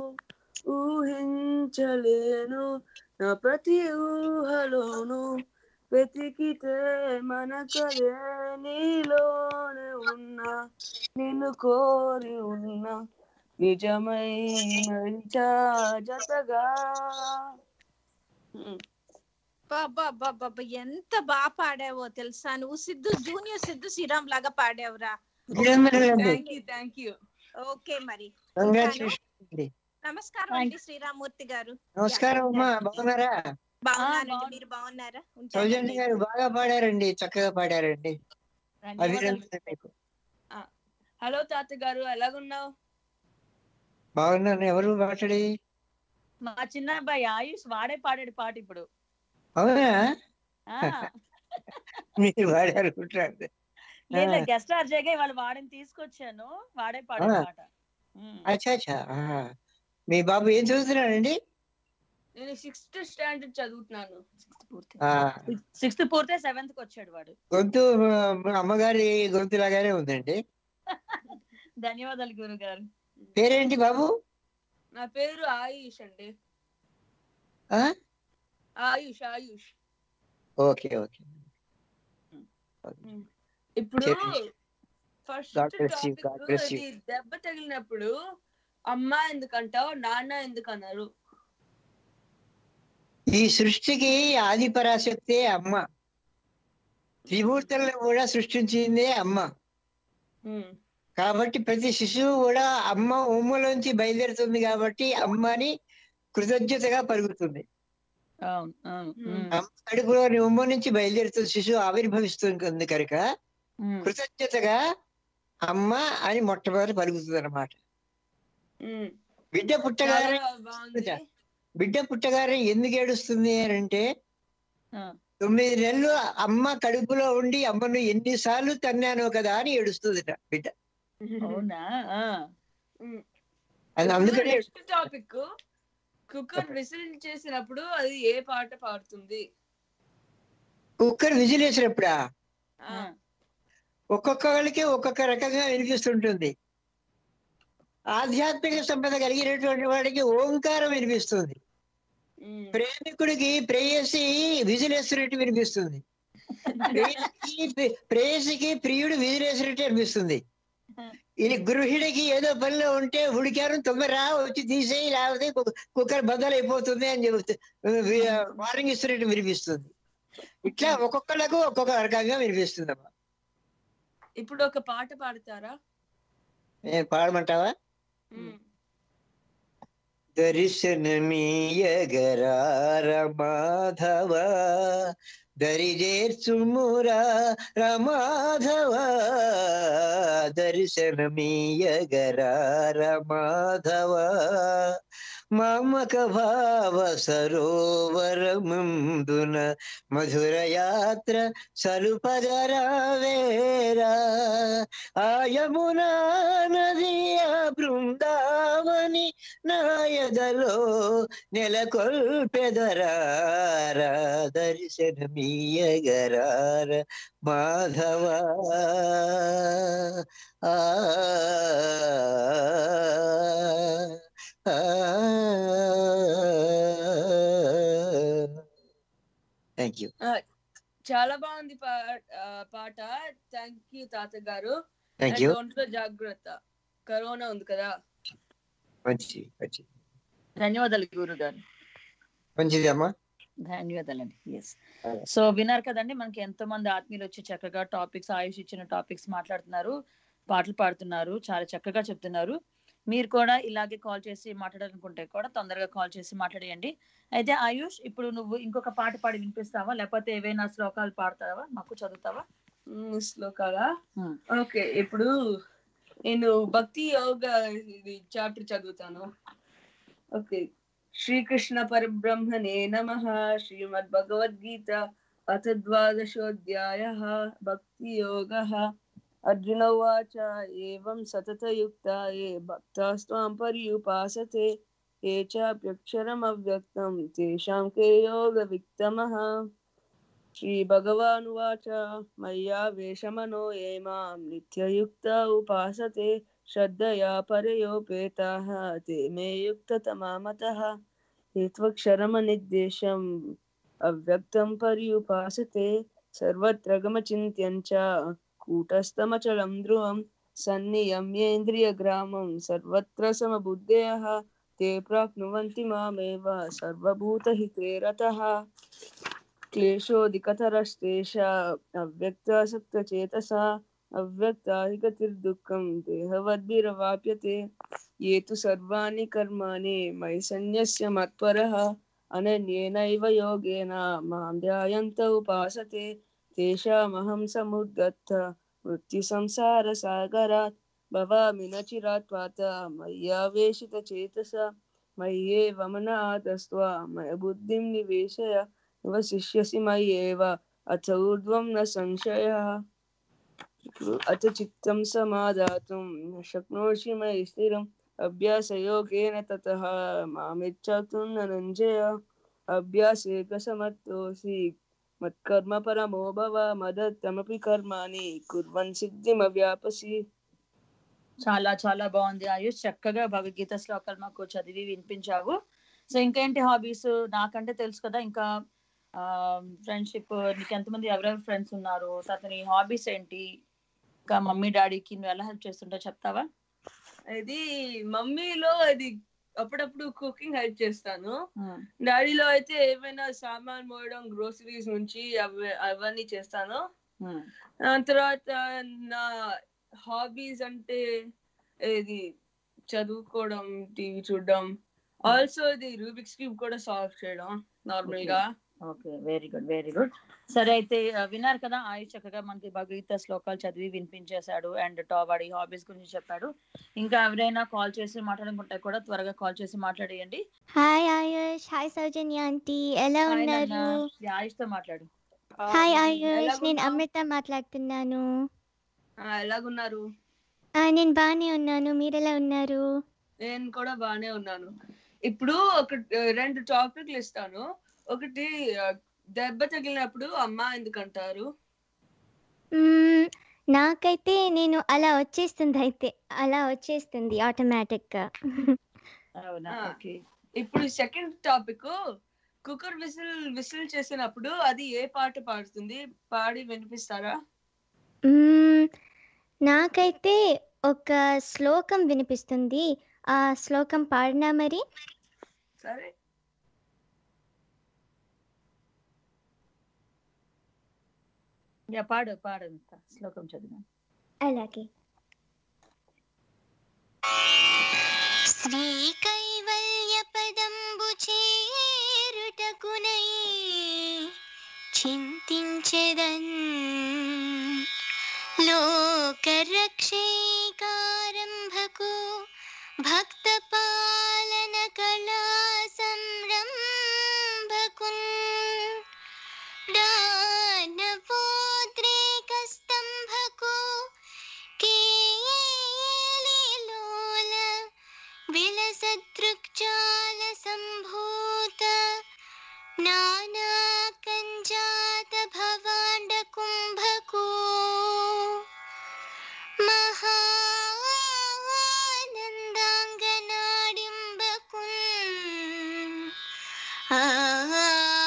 ఊహించలేను నా ప్రతి ఊహలోను వెతికితే మనకలే నీలోనే ఉన్నా నిన్ను కోరి ఉన్నా నిజమై మరిచా జతగా బాబా ఎంత బాగా పాడావో తెలుసా నువ్వు సిద్ధు జూనియర్ సిద్ధు శ్రీరామ్ లాగా పాడావురా thank you thank you okay మరి కంగ్రాచులేషన్ అండి నమస్కారం అండి శ్రీరామూర్తి గారు నమస్కారం అమ్మా బాగున్నారా బాగున్నానండి మీరు బాగున్నారా సౌజన్య గారు బాగా పాడారండి చక్కగా పాడారండి అభినందన మీకు హలో తాత గారు ఎలాగున్నావు బాగున్నాను ఎవరు మాట్లాడి మా చిన్న అబ్బాయి ఆయుష్ వాడే పాడాడు పాట ఇప్పుడు అవునా ఆ, మీరు పాడారు లేదా గెస్ట్ ఆర్జేగా ఇవాళ వాడిని తీసుకొచ్చాను వాడే పాడాడు ఆ. పాట ఉమ్. అచ్చా అచ్చా ఆహా. మీ బాబు ఏం చదువుతున్నాడండి నేను సిక్స్త్ స్టాండర్డ్ చదువుతున్నాను ఆ, సిక్స్త్ పూర్తే సెవెంత్ కి వచ్చాడు వాడు గొంతు ఆ, అమ్మగారి గొంతు లాగానే ఉందండి ధన్యవాదాలు గురు గారు పేరేంటి బాబు నా పేరు ఆయుష్ అండి ఆ? ఆయుష్ ఆయుష్ ఓకే ఓకే ఇప్పుడు చెప్పండి. ఫస్ట్ God bless you, God topic bless you. ఇది దెబ్బ తగిలినప్పుడు అమ్మ ఎందుకంటావు నాన్న ఎందుకు అన్నారు ఈ సృష్టికి ఆది పరాశక్తే అమ్మ త్రిమూర్తులను కూడా సృష్టించిందే అమ్మ కాబట్టి ప్రతి శిశువు కూడా అమ్మ ఉమ్మలోంచి బయలుదేరుతుంది కాబట్టి అమ్మని కృతజ్ఞతగా పలుకుతుంది అవును అవును ఉమ్, అమ్మ కడుపులోని ఉమ్మ నుంచి బయలుదేరుతుంది శిశువు ఆవిర్భవిస్తుంది కనుక ఉమ్, కృతజ్ఞతగా అమ్మ అని మొట్టమొదటి పలుకుతుంది అనమాట బిడ్డ పుట్టగానే చాలా బాగుంది బిడ్డ పుట్టగానే ఎందుకు ఏడుస్తుంది అని అంటే ఆ, తొమ్మిది నెలలు అమ్మ కడుపులో ఉండి అమ్మను ఎన్నిసార్లు తన్నాను కదా అని ఏడుస్తుందిట బిడ్డ అవునా ఆ, అది అందుకనే నెక్స్ట్ టాపిక్ కుక్కర్ విసిల్ చేసినప్పుడు అది ఏ పాట పాడుతుంది కుక్కర్ విజిల్ వేసినప్పుడా ఆ, ఒక్కొక్కరికి ఒక్కొక్క రకంగా వినిపిస్తుంటుంది ఆధ్యాత్మిక సంపద కలిగినటువంటి వాడికి ఓంకారం వినిపిస్తుంది ఉమ్, ప్రేమికుడికి ప్రేయసి విజిలేసినట్టు వినిపిస్తుంది ప్రేయసికి ప్రేయసికి ప్రియుడు విజిలేసినట్టు అనిపిస్తుంది ఇది గృహిణికి ఏదో పనిలో ఉంటే ఉడికారు తొందరరా వచ్చి తీసేయి లేకపోతే కు- కుక్కర్ బద్దలైపోతుంది అని చెబుతూ వార్నింగ్ ఇస్తున్నట్టు వినిపిస్తుంది ఇట్లా ఒక్కొక్కళ్ళకు ఒక్కొక్క రకంగా వినిపిస్తుంది అమ్మా ఇప్పుడు ఒక పాట పాడతారా ఏ, పాడమంటావా ఉమ్, దర్శనమీయగరార మాధవ దరిజేర్చుమురా రమాధవ దర్శనమీయగరార మాధవ మామక భావ సరోవరముందున మధుర యాత్ర సలుపగరావేరా ఆయమునా నది ఆ బృందావని నాయదలో నెలకొల్పెదరార దర్శనమీయగరార మాధవ ఆ థ్యాంక్ యూ ఆ, చాలా బాగుంది పా- ఆ, పాట థ్యాంక్ యూ తాత గారు థ్యాంక్ And యూ ఒంట్లో జాగ్రత్త కరోనా ఉంది కదా మంచిది మంచిది ధన్యవాదాలు గురు గారు మంచిది అమ్మా ధన్యవాదాలండి ఎస్ సో విన్నారు కదండి మనకి ఎంతో మంది ఆత్మీయులు వచ్చి చక్కగా టాపిక్స్ ఆయుష్ ఇచ్చిన టాపిక్స్ మాట్లాడుతున్నారు పాటలు పాడుతున్నారు చాలా చక్కగా చెప్తున్నారు మీరు కూడా ఇలాగే కాల్ చేసి మాట్లాడాలనుకుంటే కూడా తొందరగా కాల్ చేసి మాట్లాడేయండి అయితే ఆయుష్ ఇప్పుడు నువ్వు ఇంకొక పాట పాడి వినిపిస్తావా లేకపోతే ఏవైనా శ్లోకాలు పాడతావా మాకు చదువుతావా ఉమ్, శ్లోకాలా Hmm. ఓకే ఇప్పుడు నేను భక్తి యోగ ఇది చాప్టర్ చదువుతాను ఓకే శ్రీకృష్ణ పరబ్రహ్మణే నమ శ్రీమద్ భగవద్గీత అథ ద్వాదశోధ్యాయ భక్తి యోగ అర్జున ఉవాచ ఏవం సతతయుక్త ఏ భక్తాస్త్వాం పర్యుపాసతే ఏ చాప్యక్షరम् అవ్యక్తం తేషాం కే యోగ విత్తమః श्रीभगवानुवाच मय्या वेशमनो ये मां नित्ययुक्ता उपासते श्रद्धया परयोपेताः ते मे युक्ततमा मतः ये त्वक्षरमनिर्देशम् अव्यक्तं पर्युपासते सर्वत्र गमचिन्त्यं च कूटस्थमचलं ध्रुवं सन्नियम्येन्द्रियग्रामं सर्वत्र समबुद्धयः ते प्राप्नुवन्ति मामेव सर्वभूतहिते रतः क्लेशोऽधिकतरस्तेषा अव्यक्तासक्तचेतसा अव्यक्ता हि गतिर्दुःखं देहवद्भिरवाप्यते ये तु सर्वाणि कर्माणि मयि सन्न्यस्य मत्परः अनन्येनैव योगेन मां ध्यायन्त उपासते तेषामहं समुद्गत्त मृत्युसंसारसागरात् भवामि न चिरात् पात मय्यावेशितचेतसा मय्येव मन आतस्त्वा मय बुद्धिं निवेशय निवसिष्यसि मय्येव अथ ऊर्ध्वं न संशयः अथ चित्तं समादातुं न शक्नोषि मयि स्थिरम् अभ्यासयोगेन ततः मामिच्छातुं धनञ्जय अभ्यासे समर्थोऽसि मत्कर्म परमो भव मदत्तमपि कर्माणि कुर्वन् सिद्धिमव्यापसि చాలా చాలా బాగుంది ఆయుష్ చక్కగా భగవద్గీత శ్లోకాలు మాకు చదివి వినిపించావు సో ఇంకేంటి హాబీస్ నాకంటే తెలుసు కదా ఇంకా ఫ్రెండ్షిప్ నీకు ఎంతమంది ఎవరెవరు ఫ్రెండ్స్ ఉన్నారు తర్వాత నీ హాబీస్ ఏంటి ఇంకా మమ్మీ డాడీకి నువ్వు ఎలా హెల్ప్ చేస్తుంటో చెప్తావా ఇది మమ్మీలో అది అప్పుడప్పుడు కుకింగ్ హెల్ప్ చేస్తాను డాడీలో అయితే ఏమైనా సామాన్ మోయడం గ్రోసరీస్ నుంచి అవి అవన్నీ చేస్తాను ఆ తర్వాత నా హాబీస్ అంటే ఇది చదువుకోవడం టీవీ చూడడం ఆల్సో ఇది రూబిక్స్ క్యూబ్ కూడా సాల్వ్ చేయడం నార్మల్ గా okay very good very good సరే అయితే ఆ, విన్నారు కదా ఆయుష్ చక్కగా మనకి భగవద్గీత శ్లోకాలు చదివి వినిపించేశాడు అండ్ టా వాడి హాబీస్ గురించి చెప్పాడు ఇంకా ఎవరైనా కాల్ చేసి మాట్లాడుకుంటే కూడా త్వరగా కాల్ చేసి మాట్లాడేయండి hi Ayush hi Soujanya aunty ఎలా హాయ్ ఉన్నారు నాన్న. ఈ ఆయుష్ తో మాట్లాడు హాయ్ ఆయుష్ నేను ఎలాగున్నావ్? అమృత మాట్లాడుతున్నాను ఆ, ఎలాగున్నారు ఆ, నేను బాగానే ఉన్నాను మీరు ఎలా ఉన్నారు నేను కూడా బాగానే ఉన్నాను ఇప్పుడు ఒక రెండు టాపిక్లు ఇస్తాను ఒకటి ఆ, దెబ్బ తగిలినప్పుడు అమ్మ ఎందుకు అంటారు మ్మ్, నాకైతే నేను అలా వచ్చేస్తుంది అయితే అలా వచ్చేస్తుంది ఆటోమేటిక్ గా అవునా ఆ. ఓకే ఇప్పుడు second topic cooker whistle whistle చేసినప్పుడు అది ఏ పాట పాడుతుంది పాడి వినిపిస్తారా మ్మ్, నాకైతే ఒక శ్లోకం వినిపిస్తుంది ఆ శ్లోకం పాడినా మరి సరే యా పాడు పాడు ఇంకా శ్లోకం చదివి అలాగే శ్రీ కైవల్య పదంబు చేరుటకునై చింతించెదన్ లోకరక్షైకారంభకు భక్త పాలన కళా సంరంభకున్ దానవోద్రేకస్తంభకు కేలీలోల విలసదృక్జాల సంభూత నానా కంజాత భవాండ కుంభకు మహానందాంగనాడింబకున్ ఆ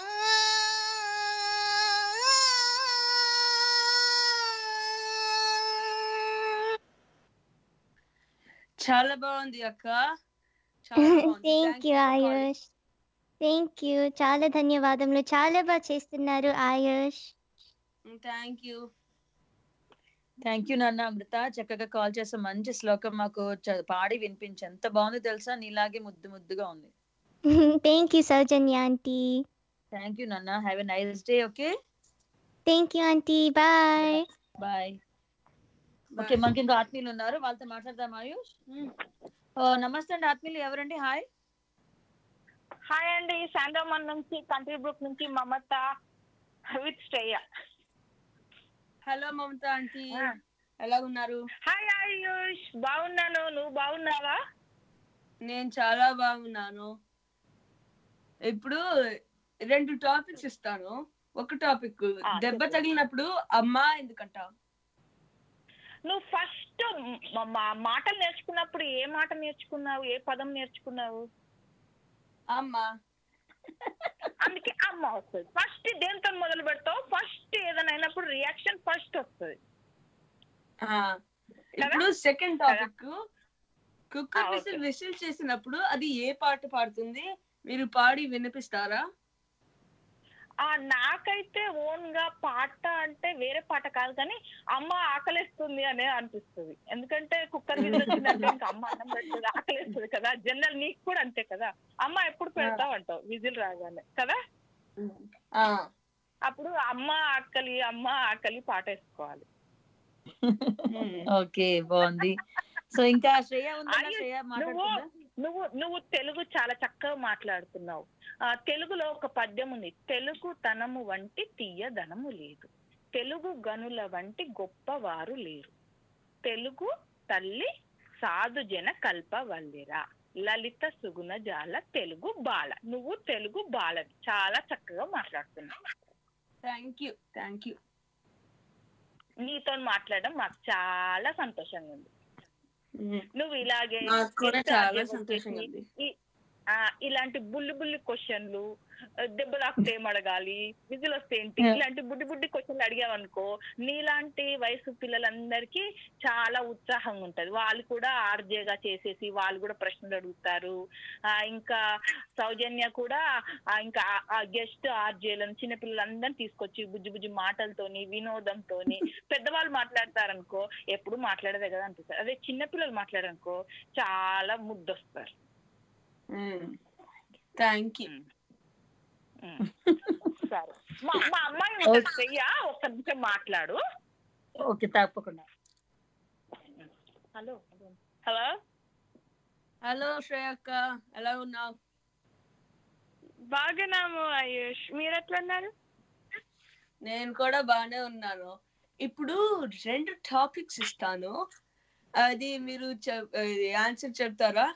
చాలా బాగుంది అక్క చాలా బాగుంది thank you Ayush thank you చాలా ధన్యవాదములు చాలా బాగా చేస్తున్నారు Ayush thank you thank you నాన్న అమృత చక్కగా కాల్ చేసి మంచి శ్లోకం మాకు చ- పాడి వినిపించి ఎంత బాగుంది తెలుసా నీలాగే ముద్దు ముద్దుగా ఉంది thank you Soujanya aunty thank you నాన్న have a nice day okay thank you aunty bye bye okay మనకి ఇంకా ఆత్మీయులు ఉన్నారు వాళ్ళతో మాట్లాడదాం ఆయుష్ ఓ, నమస్తే అండి ఆత్మీయులు ఎవరండి హాయ్ హాయ్ అండి శాండ్రమన్ నుంచి కంట్రీ బ్రూక్ నుంచి Mamata with Shreya hello Mamata aunty ఎలా ఉన్నారు హాయ్ ఆయుష్ బాగున్నాను నువ్వు బాగున్నావా నేను చాలా బాగున్నాను ఇప్పుడు రెండు టాపిక్స్ ఇస్తాను ఒక టాపిక్ ఆ, దెబ్బ చెప్పు. తగిలినప్పుడు అమ్మ ఎందుకంటావు నువ్వు ఫస్ట్ మాటలు నేర్చుకున్నప్పుడు ఏ మాట నేర్చుకున్నావు ఏ పదం నేర్చుకున్నావు అమ్మ అందుకే అమ్మ వస్తుంది ఫస్ట్ దేంతో మొదలు పెడతావు ఫస్ట్ ఏదైనా అయినప్పుడు రియాక్షన్ ఫస్ట్ వస్తుంది ఆ, ఇప్పుడు సెకండ్ టాపిక్ ఆ, కుక్కర్ ఓకే. విసిల్ విసిల్ చేసినప్పుడు అది ఏ పాట పాడుతుంది మీరు పాడి వినిపిస్తారా ఆ నాకైతే ఓన్ గా పాట అంటే వేరే పాట కాదు కానీ అమ్మ ఆకలిస్తుంది అనే అనిపిస్తుంది ఎందుకంటే కుక్కర్ మీద వచ్చిందంటే ఇంకా అమ్మ అన్నం పెడుతుంది ఆకలిస్తుంది కదా జనరల్ నీకు కూడా అంతే కదా అమ్మ ఎప్పుడు పెడతావు అంటావు విజిల్ రాగానే కదా ఆ, అప్పుడు అమ్మ ఆకలి అమ్మ ఆకలి పాట వేసుకోవాలి ఓకే బాగుంది సో ఇంకా శ్రేయ ఉందా ఆయుష్, శ్రేయ నువ్వు మాట్లాడుతుందా నువ్వు నువ్వు తెలుగు చాలా చక్కగా మాట్లాడుతున్నావు ఆ తెలుగులో ఒక పద్యం ఉంది తెలుగు తనము వంటి తీయదనము లేదు తెలుగు గనుల వంటి గొప్పవారు లేరు తెలుగు తల్లి సాధు జన కల్పవల్లిరా లలిత సుగుణ జాల తెలుగు బాల నువ్వు తెలుగు బాల చాలా చక్కగా మాట్లాడుతున్నావు థ్యాంక్ యూ థ్యాంక్ యూ నీతో మాట్లాడడం మాకు చాలా సంతోషంగా ఉంది నువ్వు ఇలాగే నాకు కూడా ఎంత చాలా ఆర్జవం సంతోషంగా చేసి ఉంది. ఈ- ఆ, ఇలాంటి బుల్లి బుల్లి క్వశ్చన్లు దెబ్బలాక్తే ఏం అడగాలి విజులు వస్తే ఏంటి Yeah. ఇలాంటి బుడ్డి బుడ్డి క్వశ్చన్లు అడిగావనుకో నీలాంటి వయసు పిల్లలందరికీ చాలా ఉత్సాహంగా ఉంటది వాళ్ళు కూడా ఆర్జేగా చేసేసి వాళ్ళు కూడా ప్రశ్నలు అడుగుతారు ఆ ఇంకా సౌజన్య కూడా ఆ ఇంకా ఆ గెస్ట్ ఆర్జేలను చిన్నపిల్లలందరినీ తీసుకొచ్చి బుజ్జి బుజ్జి మాటలతోని వినోదంతోని పెద్దవాళ్ళు మాట్లాడతారనుకో ఎప్పుడు మాట్లాడదే కదా అనిపిస్తారు అదే చిన్నపిల్లలు మాట్లాడారనుకో చాలా ముద్దొస్తారు థ్యాంక్ యూ సరే మా మా అమ్మాయి Okay. చెయ్యా ఒక్క నిమిషం మాట్లాడు ఓకే తప్పకుండా హలో హలో హలో శ్రేయక్క ఎలా ఉన్నావు బాగున్నాము ఆయుష్ మీరు ఎట్లా ఉన్నారు నేను కూడా బాగానే ఉన్నాను ఇప్పుడు రెండు టాపిక్స్ ఇస్తాను అది మీరు ఆన్సర్ చెప్తారా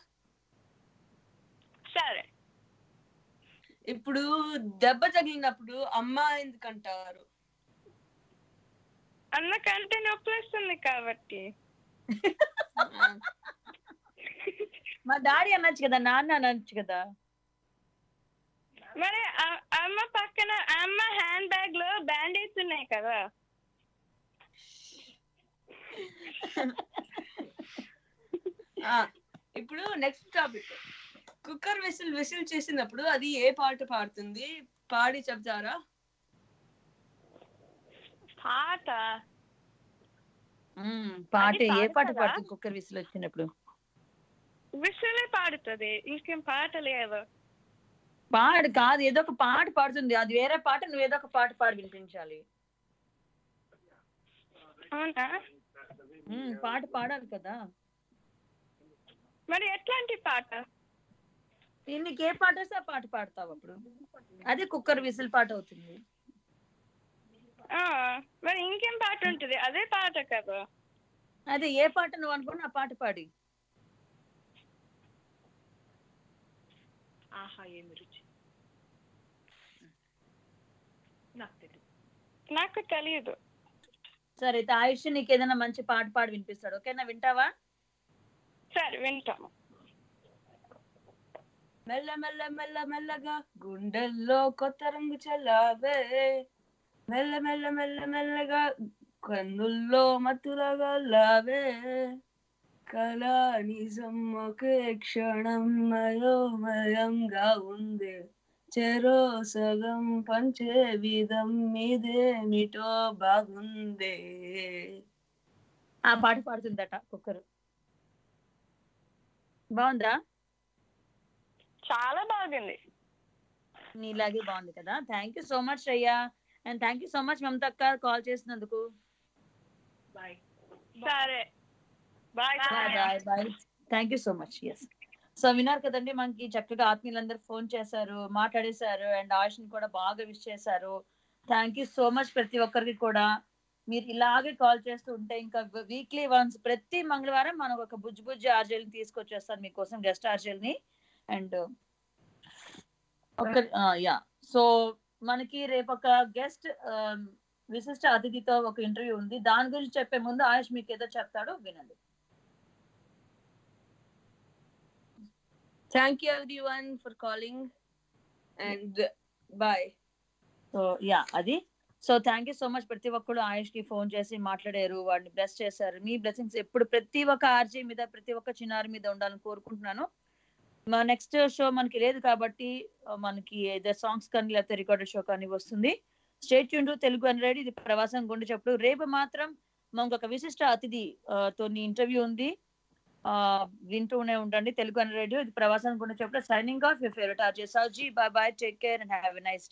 సరే ఇప్పుడు దెబ్బ తగిలినప్పుడు అమ్మ ఎందుకంటారు అన్నకంటే నొప్పి వస్తుంది కాబట్టి మా డాడీ అనొచ్చు కదా నాన్న అనొచ్చు కదా మరి ఆ- అమ్మ పక్కన అమ్మ హ్యాండ్ బ్యాగ్ లో బ్యాండేజ్ ఉన్నాయి కదా ఆ, ఇప్పుడు next topic cooker whistle whistle చేసినప్పుడు అది ఏ పాట పాడుతుంది పాడి చెప్తారా పాట మ్మ్, పాట అది ఏ పాట పాడుతుందా? పాడుతుంది కుక్కర్ విసులు వచ్చినప్పుడు విసులే పాడుతుంది ఇంకేం పాట లేదు పాడు కాదు ఏదో ఒక పాట పాడుతుంది అది వేరే పాట నువ్వు ఏదో ఒక పాట పాడి వినిపించాలి అవునా మ్మ్, పాట పాడాలి కదా మరి ఎట్లాంటి పాట నీకు ఏ పాట వస్తే ఆ పాట పాడతావు అప్పుడు అదే కుక్కర్ విసిల్ పాట అవుతుంది ఆ, మరి ఇంకేం పాట ఉంటుంది అదే పాట కదా అదే ఏ పాట నువ్వు అనుకుని ఆ పాట పాడి ఆహా ఏమి రుచి నాకు తెలియదు నాకు తెలియదు సరే అయితే ఆయుష్ నీకు ఏదైనా మంచి పాట పాడి వినిపిస్తాడు ఓకేనా వింటావా సరే వింటాము మెల్ల మెల్ల మెల్ల మెల్లగా గుండెల్లో కొత్త రంగు చల్లావే మెల్ల మెల్ల మెల్ల మెల్లగా కన్నుల్లో మత్తులగా లావే కళా నిజం ఒకే క్షణం మయోమయంగా ఉంది చెరో సగం పంచే విధం మీదేమిటో బాగుందే ఆ పాట పాడుతుందట కుక్కరు బాగుందా చాలా బాగుంది నీలాగే బాగుంది కదా థ్యాంక్ యూ సో మచ్ అయ్యా and thank you so much Mamata అక్క కాల్ చేసినందుకు బాయ్ సరే bye bye bye thank you so much yes so విన్నారు కదండి మనకి చక్కగా ఆత్మీయులందరూ ఫోన్ చేశారు మాట్లాడేశారు అండ్ ఆయుష్ని కూడా బాగా విష్ చేశారు థ్యాంక్ యూ సో మచ్ ప్రతి ఒక్కరికి కూడా మీరు ఇలాగే కాల్ చేస్తూ ఉంటే ఇంకా వీక్లీ వన్స్ ప్రతి మంగళవారం మనం ఒక బుజ్జి బుజ్జి ఆర్జేల్ని తీసుకొచ్చేస్తాను మీకోసం గెస్ట్ ఆర్జేల్ని అండ్ ఒక యా సో మనకి రేపు ఒక గెస్ట్ విశిష్ట అతిథితో ఒక ఇంటర్వ్యూ ఉంది దాని గురించి చెప్పే ముందు ఆయుష్ మీకు ఏదో చెప్తాడో వినండి thank you everyone for calling and bye so yeah అది so thank you so much ప్రతి ఒక్కరు ఆయుష్ కి ఫోన్ చేసి మాట్లాడారు వాడిని బ్లెస్ చేశారు మీ బ్లెస్సింగ్స్ ఎప్పుడు ప్రతి ఒక్క ఆర్జీ మీద ప్రతి ఒక్క చిన్నారి మీద ఉండాలని కోరుకుంటున్నాను మా నెక్స్ట్ షో మనకి లేదు కాబట్టి ఆ, మనకి ఏదో సాంగ్స్ కానీ లేకపోతే రికార్డెడ్ షో కానీ వస్తుంది స్టేట్ యూన్ తెలుగు అని రెడీ ఇది ప్రవాసం గుండె చెప్పుడు రేపు మాత్రం మనకు ఒక విశిష్ట అతిథి ఆ, తోని ఇంటర్వ్యూ ఉంది ఆ వింటూనే ఉండండి తెలుగు అని రేడియో ఇది ప్రవాసం గుండె చెప్పుడు signing off your favourite RJ Saji bye bye take care and have a nice